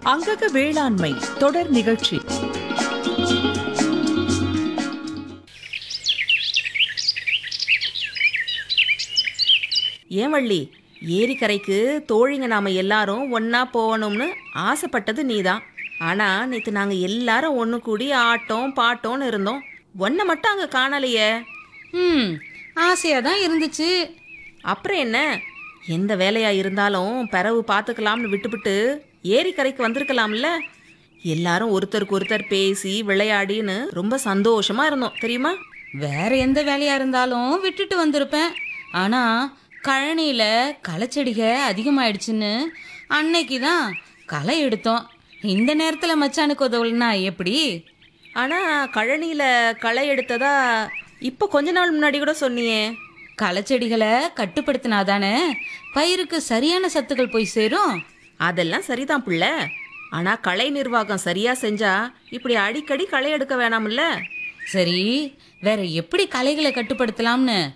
அங்கக வேளாண்மை தொடர் நிகழ்ச்சி ஏன் வள்ளி ஏரிக்கரைக்கு தோழிங்க நாம எல்லாரும் ஒண்ணா போகணும்னு ஆசைப்பட்டது நீதான் ஆனா நேத்து நாங்க எல்லாரும் ஒண்ணு கூடி ஆட்டம் பாட்டோன்னு இருந்தோம் ஒன்றை மட்டும் அங்க காணலையே ம் ஆசையாக தான் இருந்துச்சு அப்புறம் என்ன எந்த வேலையா இருந்தாலும் பிறவு பார்த்துக்கலாம்னு விட்டுவிட்டு ஏரிக்கரைக்கு வந்திருக்கலாம்ல எல்லாரும் ஒருத்தருக்கு ஒருத்தர் பேசி விளையாடின்னு ரொம்ப சந்தோஷமா இருந்தோம் தெரியுமா வேற எந்த வேலையா இருந்தாலும் விட்டுட்டு வந்திருப்பேன் ஆனா கழனியில களைச்செடிக அதிகமாயிடுச்சுன்னு அன்னைக்கு தான் களை எடுத்தோம் இந்த நேரத்துல மச்சானுக்கு உதவலனா எப்படி ஆனா கழனியில களை எடுத்ததா இப்போ கொஞ்ச நாள் முன்னாடி கூட சொன்னியே களைச்செடிகளை கட்டுப்படுத்தினாதானே பயிருக்கு சரியான சத்துக்கள் போய் சேரும் அதெல்லாம் சரிதான் புள்ள ஆனா கலை நிர்வாகம் சரியா செஞ்சா இப்படி அடிக்கடி களை எடுக்க வேணாம்ல சரி வேற எப்படி களைகளை கட்டுப்படுத்தலாம்னு